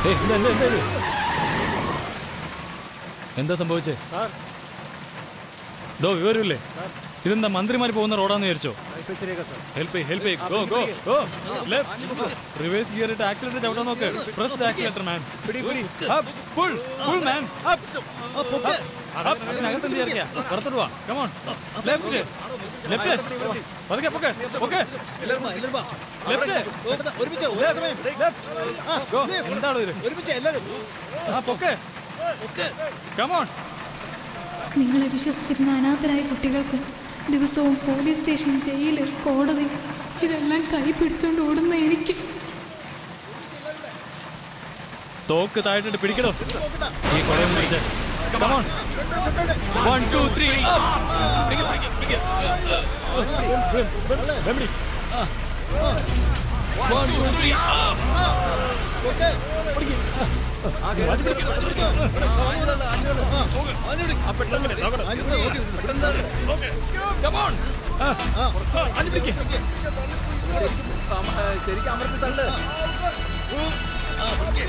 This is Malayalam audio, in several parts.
ഏയ്, എന്താ എന്താ എന്താ ഇത്? എന്താ സംഭവിച്ചേ സാർ ഡോ വിവരമില്ലേ ഇതെന്താ മന്ത്രിമാർ പോകുന്ന റോഡാന്ന് വിചാരിച്ചോ ഇപ്പൊ ശരിയാക്കാം sir help help go go go reverse gear ഇട്ട് ആക്സിഡന്റ് ചവിട്ടാൻ നോക്ക് പ്രസ് ദ ആക്സിലേറ്റർ മാൻ പിടി പിടി up pull pull man up up അതിനകത്ത് എന്ത് ചേർക്കാ പുറത്തോട്ട് വാ കമോൺ ലെഫ്റ്റ് ലെഫ്റ്റ് പതുക്കെ പൊക്കെ പൊക്കെ എല്ലാവരും വാ, എല്ലാവരും വാ. ലെഫ്റ്റ് നോക്കണ്ട, ഒരുമിച്ച് ഒരേ സമയം ആ, ഗോ ദേ, എന്താണ് ഇത് ഒരുമിച്ച് എല്ലാവരും ആ പൊക്കെ ഒക്കെ. കമോൺ നിങ്ങളെ വിശ്വസിച്ചിരുന്ന അനാഥരായ കുട്ടികൾക്ക് ദിവസവും പോലീസ് സ്റ്റേഷൻ ജയില് കോടതി ഇതെല്ലാം കൈ പിടിച്ചോണ്ട് ഓടുന്ന എനിക്ക് തോക്ക് താഴെട്ടിട്ട് പിടിക്കണോ നോക്കണ്ട. ഈ കൊടയൊന്നും പിടിച്ചേ come on one two three one two three okay. പിടിച്ചോ. പിടിച്ചോ. ഇവിടെ, ആഞ്ഞു വിട്. ആ, ആഞ്ഞു വിട്. ആഞ്ഞു വിട്. ഓക്കേ. കമോൺ ആ, അനുപിടിക്കേ ശരിക്കും അമർത്തി തള്ളു ആ, പിടിക്ക്.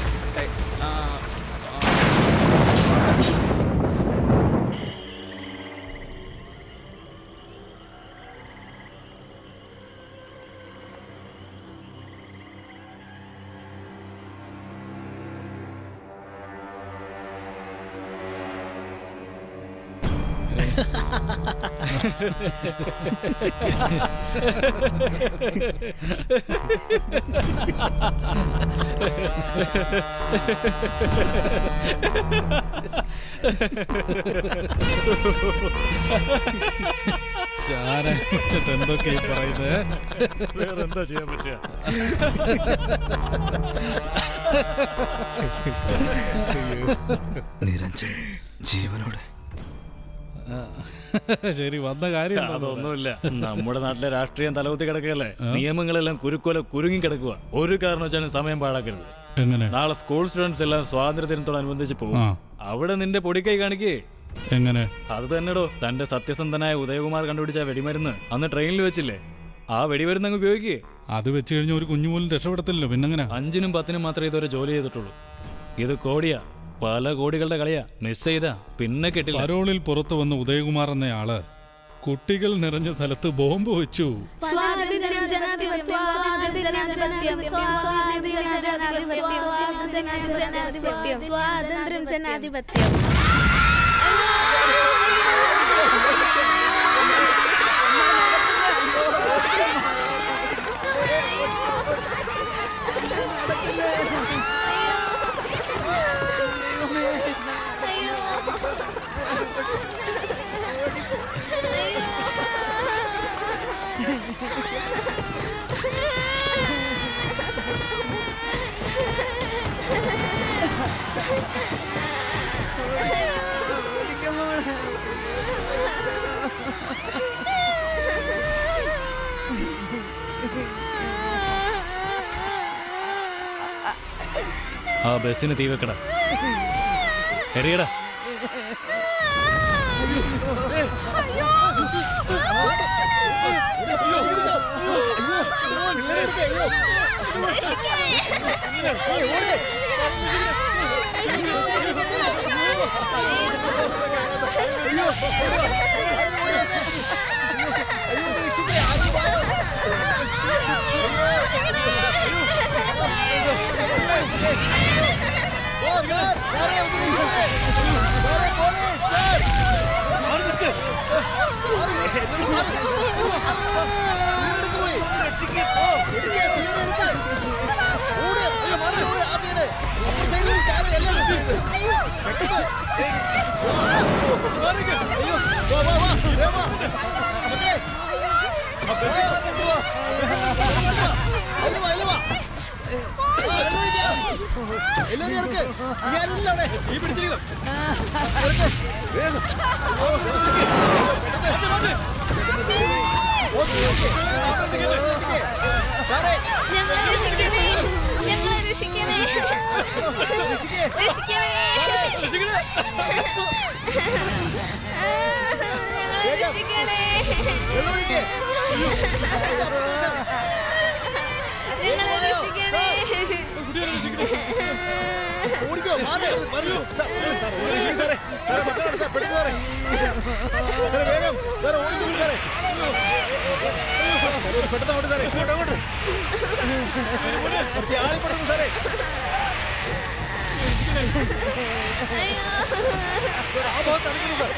ചാരം വെച്ചിട്ട് എന്തൊക്കെയാ ഈ പറയുന്നത് വേറെ എന്താ ചെയ്യാൻ പറ്റുക നിരഞ്ജൻ ജീവനോടെ ശരി വന്ന കാര്യം എന്താ? അതൊന്നുമില്ല നമ്മുടെ നാട്ടിലെ രാഷ്ട്രീയം തലകുത്തി കിടക്കുകയല്ലേ നിയമങ്ങളെല്ലാം കുരുക്കോല കുരുങ്ങി കിടക്കുക ഒരു കാരണവശാലും സമയം പാഴാക്കരുത് എങ്ങനെ നാളെ സ്കൂൾ സ്റ്റുഡൻസ് എല്ലാം സ്വാതന്ത്ര്യ ദിനത്തോടനുബന്ധിച്ച് പോകും ആ. അവിടെ നിന്റെ പൊടിക്കൈ കാണിക്കേ എങ്ങനെ അത് തന്നെടോ തന്റെ സത്യസന്ധനായ ഉദയകുമാർ കണ്ടുപിടിച്ച ആ വെടിമരുന്ന് അന്ന് ട്രെയിനിൽ വെച്ചില്ലേ ആ വെടിമരുന്ന് അങ്ങ് ഉപയോഗിക്കേ അത് വെച്ച് കഴിഞ്ഞ ഒരു കുഞ്ഞു പോലും രക്ഷപ്പെടത്തില്ലല്ലോ പിന്നെങ്ങനെ അഞ്ചിനും പത്തിനും മാത്രമേ ഇതുവരെ ജോലി ചെയ്തിട്ടുള്ളൂ ഇത് കോടിയാ പല കോടികളുടെ കളിയാ മിസ് ചെയ്താ പിന്നെ കിട്ടില്ല പരോളിൽ പുറത്തു വന്ന ഉദയകുമാർ എന്നയാള് കുട്ടികൾ നിറഞ്ഞ സ്ഥലത്ത് ബോംബ് വെച്ചു സ്വാതന്ത്ര്യം ജനാധിപത്യം സ്വാതന്ത്ര്യം ജനാധിപത്യം സ്വാതന്ത്ര്യം ജനാധിപത്യം സ്വാതന്ത്ര്യം ജനാധിപത്യം സ്വാതന്ത്ര്യം ജനാധിപത്യം അയ്യോ ആ ബസ്സിന് തീ വെക്കട എറിയടാ അയ്യോ, പിടിച്ചോ. അയ്യോ, പിള്ളേരെ എടുക്ക്, അയ്യോ. ഏയ്, ഓട്. അയ്യോ, അയ്യോ, ഇത് രക്ഷിക്കേ, ആരും വായോ. ഓ, സാർ, സാറേ, ഒന്ന് രക്ഷിക്കേ. സാറേ, പോലീസ്, സാർ. മാറി നിൽക്ക്. മാറി, മാറി. പിള്ളേരെടുക്ക് പോയി. ഓ, എടുക്ക്, പിള്ളേരെ എടുക്ക്. ഓട്, അയ്യോ, നല്ല ഓട്, ആ side. അപ്പുറ side ൽ കാറ് എല്ലാവരും ഉണ്ട്. പെട്ടെന്ന്. അയ്യോ, വാ, വാ, വാ, വേഗം വാ. മക്കളെ. വാ, അങ്ങോട്ട് വാ. അതില് വാ, അതില് വാ. ആ, വെള്ളം ഒഴിക്കാം. എല്ലാവരും ഇറക്ക്. ഇനി ആരും ഇല്ല അവിടെ. ഇറക്ക്. വേഗം. ഓ, പെട്ടെന്ന്. ഹോസ്പിറ്റലിലേക്ക്. ഹോസ്പിറ്റലിലേക്ക്. സാറേ ഞങ്ങളെ രക്ഷിക്കണേ ഞങ്ങളെ രക്ഷിക്കണേ രക്ഷിക്കേ. രക്ഷിക്കണേ ഞങ്ങളെ രക്ഷിക്കണേ വെള്ളം ഒഴിക്ക്. ഞങ്ങളെ രക്ഷിക്കണേ സാറേ സാറേ പെട്ടെന്ന് സാർ പെട്ടെന്ന് സാറേ സാറേ വേഗം സാറേ ഓടിക്കുന്നു സാറേ സാറേ, പെട്ടെന്ന് അങ്ങോട്ട് സാറേ ഇങ്ങോട്ട് അങ്ങോട്ട് കുറച്ച് ആളി പെട്ടെന്ന് സാറേ സാർ ആ ഭാഗത്ത് അടിക്കുന്നു സാർ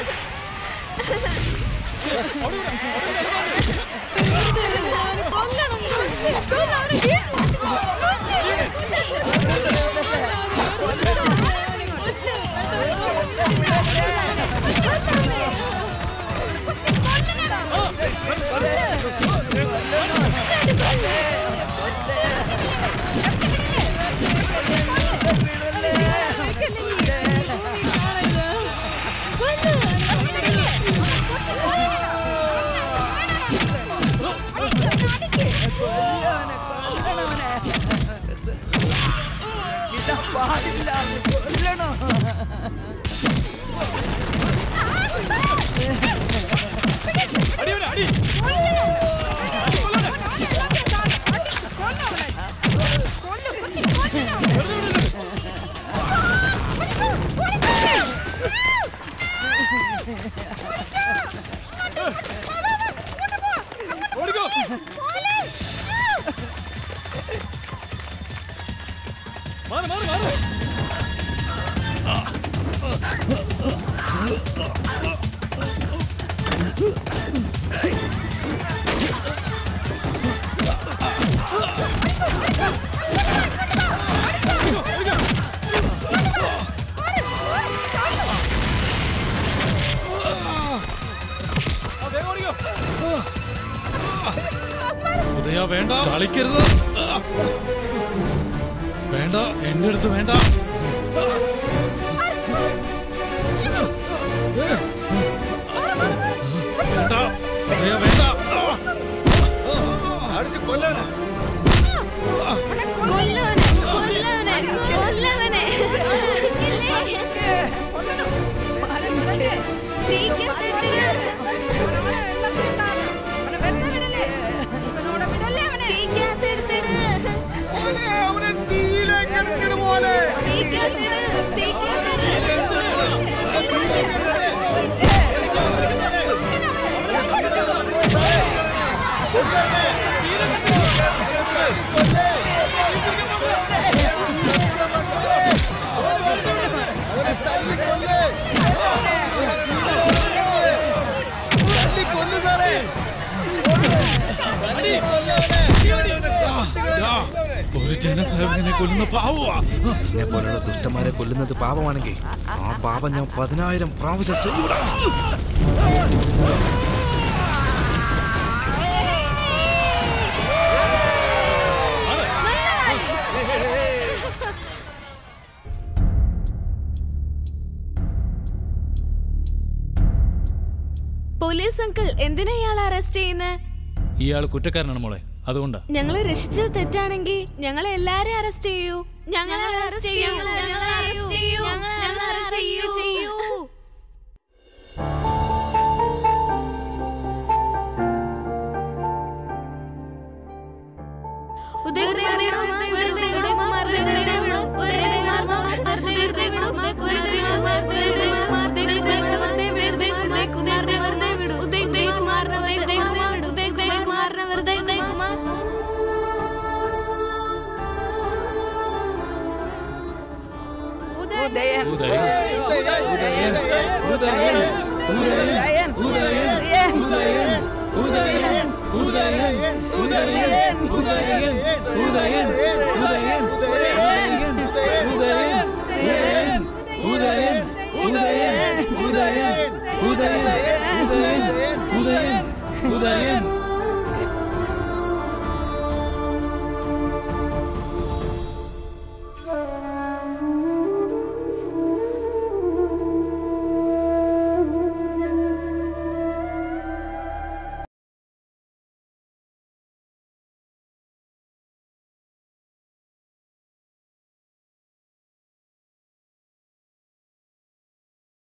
അടിയവനെ അടി ഓടിക്കോ മാറ് മാറ് മാറ് ആ, വേഗം ഓടിക്കോ ഉദയ വേണ്ട കളിക്കരുത് വേണ്ട എന്റെ അടുത്ത് വേണ്ട വേണ്ട ഉദയ വേണ്ട അടിച്ച് കൊല്ലാനാ കൊല്ലവനെ കൊല്ലവനെ കൊല്ലവനെ മോനെ അവനെ തീയിലേക്ക് എടുക്കണ പോലെ അവനെ തല്ലിക്കൊല്ലേ തല്ലിക്കൊല്ലു സാറേ തല്ലിക്കൊല്ലേ ആ, ഒരു ജനസേവകനെ കൊല്ലുന്ന പാവമാ എന്നെ പോലുള്ള ദുഷ്ടന്മാരെ കൊല്ലുന്നത് പാപമാണെങ്കിൽ ആ പാപം ഞാൻ പതിനായിരം പ്രാവശ്യം ചെയ്യൂടാ പോലീസ് അങ്കിൾ എന്തിനാ ഇയാൾ അറസ്റ്റ് ചെയ്യുന്നത് ഇയാൾ കുറ്റക്കാരനാണ് മോളെ അതുകൊണ്ടാ ഞങ്ങളെ രക്ഷിച്ചത് തെറ്റാണെങ്കിൽ ഞങ്ങളെ എല്ലാരെയും അറസ്റ്റ് ചെയ്യൂ ഞങ്ങളെ അറസ്റ്റ് ചെയ്യൂ ഞങ്ങളെ അറസ്റ്റ് ചെയ്യൂ ഞങ്ങളെ അറസ്റ്റ് ചെയ്യൂ ഉദയ ഉദയ ഉദയ വെറുതെ ഉദയകുമാർ വെറുതെ വിടൂ ഉദയകുമാർ വെറുതെ വിടൂ ഉദയകുമാർ വെറുതെ വെറുതെ വെറുതെ വെറുതെ വിടൂ ഉദയ ഉദയകുമാറിനെ ഉദയ ഉദയകുമാർ ഉദയ ഉദയകുമാറിനെ വെറുതെ ഉദയകുമാർ ഉദയൻ ഉദയൻ